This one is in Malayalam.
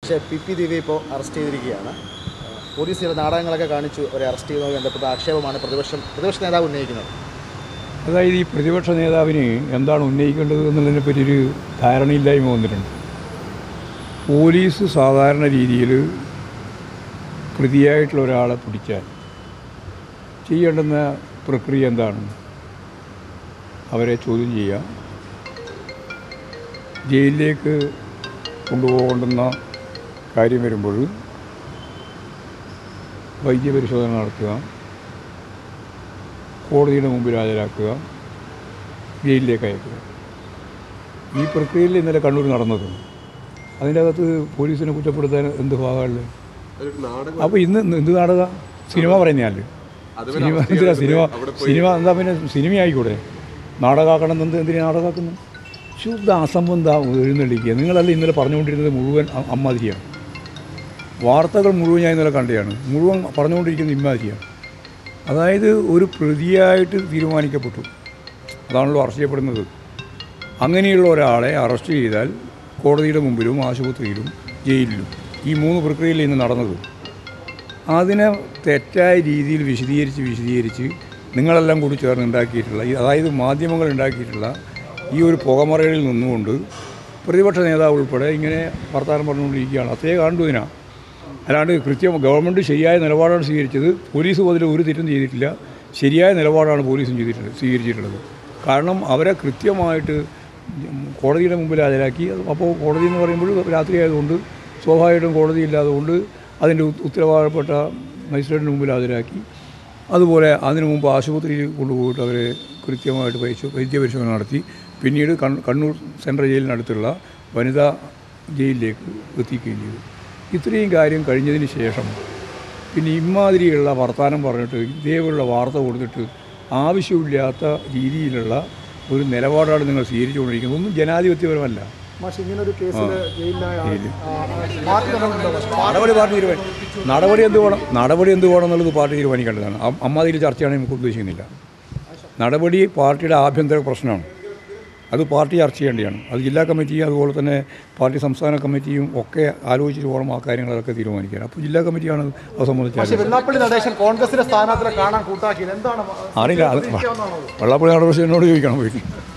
പക്ഷേ പി പി ദിവ്യ ഇപ്പോൾ അറസ്റ്റ് ചെയ്തിരിക്കുകയാണ് പോലീസ് ചില നാടകങ്ങളൊക്കെ കാണിച്ചു ഒരു അറസ്റ്റ് ചെയ്യുന്നതുമായി ബന്ധപ്പെട്ട ആക്ഷേപമാണ് പ്രതിപക്ഷം പ്രതിപക്ഷ നേതാവ് ഉന്നയിക്കുന്നത് അതായത് ഈ പ്രതിപക്ഷ നേതാവിന് എന്താണ് ഉന്നയിക്കേണ്ടത് എന്നുള്ളതിനെ പറ്റി ഒരു ധാരണയില്ലായ്മ വന്നിട്ടുണ്ട് പോലീസ് സാധാരണ രീതിയിൽ പ്രതിയായിട്ടുള്ള ഒരാളെ പിടിച്ചാൽ ചെയ്യേണ്ടുന്ന പ്രക്രിയ എന്താണ് അവരെ ചോദ്യം ചെയ്യുക ജയിലിലേക്ക് കൊണ്ടുപോകേണ്ടുന്ന കാര്യം വരുമ്പോൾ വൈദ്യപരിശോധന നടത്തുക കോടതിയുടെ മുമ്പിൽ ഹാജരാക്കുക ജയിലിലേക്ക് അയക്കുക ഈ പ്രക്രിയയിൽ ഇന്നലെ കണ്ണൂർ നടന്നത് അതിൻ്റെ അകത്ത് പോലീസിനെ കുറ്റപ്പെടുത്താൻ എന്ത് ഭാഗമുള്ളത് അപ്പോൾ ഇന്ന് ഇന്ന് എന്ത് നാടക സിനിമ പറയുന്നതല്ലേ സിനിമ എന്തിനാ സിനിമ സിനിമ എന്താ പിന്നെ സിനിമ ആയിക്കൂടെ നാടകമാക്കണം എന്ത് എന്തിനാ നാടകമാക്കുന്നു ശുദ്ധ അസംബന്ധം എഴുന്നള്ളിക്കുക നിങ്ങളല്ല ഇന്നലെ പറഞ്ഞുകൊണ്ടിരുന്നത് മുഴുവൻ അ- അമ്മാതിരിയാണ് വാർത്തകൾ മുഴുവൻ ഞാൻ ഇന്നലെ കണ്ടതാണ് മുഴുവൻ പറഞ്ഞുകൊണ്ടിരിക്കുന്നത് ഇമ്മാതിരിയാണ് അതായത് ഒരു പ്രതിയായിട്ട് തീരുമാനിക്കപ്പെട്ടു അതാണല്ലോ അറസ്റ്റ് ചെയ്യപ്പെടുന്നത് അങ്ങനെയുള്ള ഒരാളെ അറസ്റ്റ് ചെയ്താൽ കോടതിയുടെ മുമ്പിലും ആശുപത്രിയിലും ജയിലിലും ഈ മൂന്ന് പ്രക്രിയയിൽ ഇന്ന് നടന്നത് അതിനെ തെറ്റായ രീതിയിൽ വിശദീകരിച്ച് വിശദീകരിച്ച് നിങ്ങളെല്ലാം കൂടി ചേർന്ന് ഉണ്ടാക്കിയിട്ടുള്ള ഈ അതായത് മാധ്യമങ്ങൾ ഉണ്ടാക്കിയിട്ടുള്ള ഈ ഒരു പുകമറയിൽ നിന്നുകൊണ്ട് പ്രതിപക്ഷ നേതാവ് ഉൾപ്പെടെ ഇങ്ങനെ വർത്തമാനം പറഞ്ഞുകൊണ്ടിരിക്കുകയാണ് അതേ കാണുന്നു ഇതിനാണ് അല്ലാണ്ട് കൃത്യം ഗവൺമെൻറ് ശരിയായ നിലപാടാണ് സ്വീകരിച്ചത് പോലീസ് അതിൽ ഒരു തെറ്റും ചെയ്തിട്ടില്ല ശരിയായ നിലപാടാണ് പോലീസും ചെയ്തിട്ടുള്ളത് സ്വീകരിച്ചിട്ടുള്ളത് കാരണം അവരെ കൃത്യമായിട്ട് കോടതിയുടെ മുമ്പിൽ ഹാജരാക്കി അപ്പോൾ കോടതി എന്ന് പറയുമ്പോൾ രാത്രി ആയതുകൊണ്ട് സ്വാഭാവികമായിട്ടും കോടതി ഇല്ലാത്തതുകൊണ്ട് അതിൻ്റെ ഉത്ത- ഉത്തരവാദപ്പെട്ട മജിസ്ട്രേറ്റിന് മുമ്പിൽ ഹാജരാക്കി അതുപോലെ അതിനു മുമ്പ് ആശുപത്രിയിൽ കൊണ്ടുപോയിട്ട് അവരെ കൃത്യമായിട്ട് പരിശോ വൈദ്യപരിശോധന നടത്തി പിന്നീട് കണ്ണൂ- കണ്ണൂർ സെൻട്രൽ ജയിലിനടുത്തുള്ള വനിതാ ജയിലിലേക്ക് എത്തിക്കുകയും ചെയ്തു ഇത്രയും കാര്യം കഴിഞ്ഞതിന് ശേഷം പിന്നെ ഇമാതിരിയുള്ള വർത്തമാനം പറഞ്ഞിട്ട് ഇതേപോലുള്ള വാർത്ത കൊടുത്തിട്ട് ആവശ്യമില്ലാത്ത രീതിയിലുള്ള ഒരു നിലപാടാണ് നിങ്ങൾ സ്വീകരിച്ചുകൊണ്ടിരിക്കുന്നത് ഒന്നും ജനാധിപത്യപരമല്ല പക്ഷേ ഇങ്ങനെ ഒരു കേസിൽ ജയിലിലായ ജയിലിൽ. പാർട്ടി നടപടിയുണ്ടോ പക്ഷേ നടപടി പാർട്ടി തീരുമാനം നടപടി എന്ത് വേണം നടപടി എന്ത് വേണം എന്നുള്ളത് പാർട്ടി തീരുമാനിക്കേണ്ടതാണ് അ- അമ്മാതിരി ചർച്ചയാണ് നമുക്ക് ഉദ്ദേശിക്കുന്നില്ല നടപടി പാർട്ടിയുടെ ആഭ്യന്തര പ്രശ്നമാണ് അത് പാർട്ടി ചർച്ച ചെയ്യേണ്ടതാണ് അത് ജില്ലാ കമ്മിറ്റിയും അതുപോലെ തന്നെ പാർട്ടി സംസ്ഥാന കമ്മിറ്റിയും ഒക്കെ ആലോചിച്ചിട്ട് വേണം ആ കാര്യങ്ങളൊക്കെ തീരുമാനിക്കാൻ അപ്പോൾ ജില്ലാ കമ്മിറ്റിയാണ് അത് സംബന്ധിച്ച് പക്ഷേ വെള്ളാപ്പള്ളി നടേശൻ കോൺഗ്രസിന്റെ സ്ഥാനാർത്ഥിയെ കാണാൻ കൂട്ടാക്കിയത് എന്താണ് അറിയില്ല അത് വെള്ളാപ്പള്ളി നടപടി എന്നോട് ചോദിക്കണം പോയിട്ട്